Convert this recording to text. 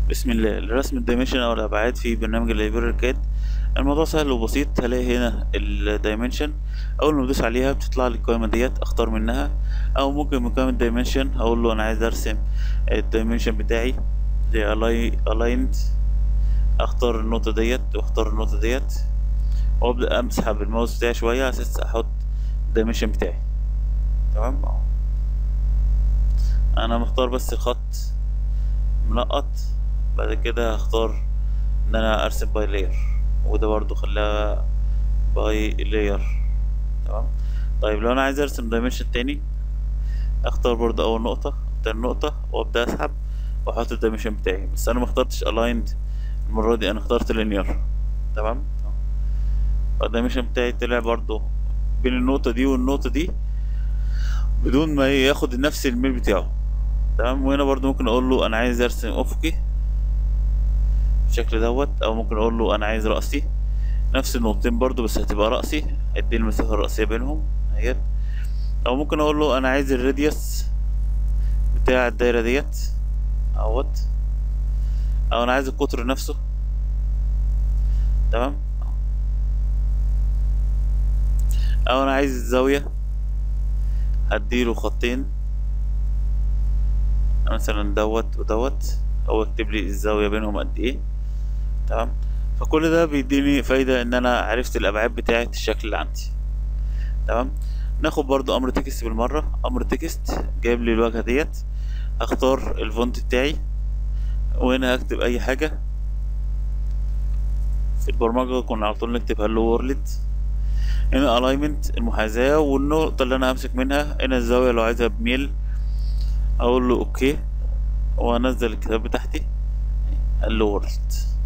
بسم الله رسم الدايمنشن او الابعاد في برنامج اللايبراري كاد الموضوع سهل وبسيط هلاقي هنا الدايمنشن اول ما بدوس عليها بتطلع لي القائمه ديت اختار منها او ممكن من قائمه الدايمنشن اقول له انا عايز ارسم الدايمنشن بتاعي زي الايند اختار النقطه ديت واختار النقطه ديت وابدا امسح بالماوس بتاعي شويه على اساس احط الدايمنشن بتاعي تمام اهو انا مختار بس الخط منقط بعد كده هختار ان انا ارسم باي لاير وده برضو خلاها باي لاير تمام طيب لو انا عايز ارسم دايمنشن تاني اختار برضو اول نقطة تاني نقطة وابدأ اسحب واحط الدايمنشن بتاعي بس انا مخترتش الايند المرة دي انا اخترت لينير تمام الدايمنشن بتاعي طلع برضو بين النقطة دي والنقطة دي بدون ما ياخد نفس الميل بتاعه تمام وهنا برضو ممكن اقول له انا عايز ارسم افقي بالشكل دوت او ممكن اقول له انا عايز رأسي نفس النقطتين برضو بس هتبقى رأسي ادي المسافة الرأسية بينهم اهيت او ممكن اقول له انا عايز الراديوس بتاع الدايرة ديت اهوت او انا عايز القطر نفسه تمام او انا عايز الزاوية هديله خطين مثلا دوت ودوت او اكتب لي الزاوية بينهم قد ايه تمام فكل ده بيديني فايدة ان انا عرفت الابعاد بتاعة الشكل اللي عندي تمام ناخد برضو امر تكست بالمرة امر تكست جايب لي الواجهة ديت هختار الفونت بتاعي وهنا هكتب اي حاجة في البرمجة كنا على طول نكتب هلو وورلد هنا الاينمنت المحاذاة والنقطة اللي انا همسك منها هنا الزاوية لو عايزها بميل اقول له اوكي وانزل الكتاب بتاعتي هلو وورلد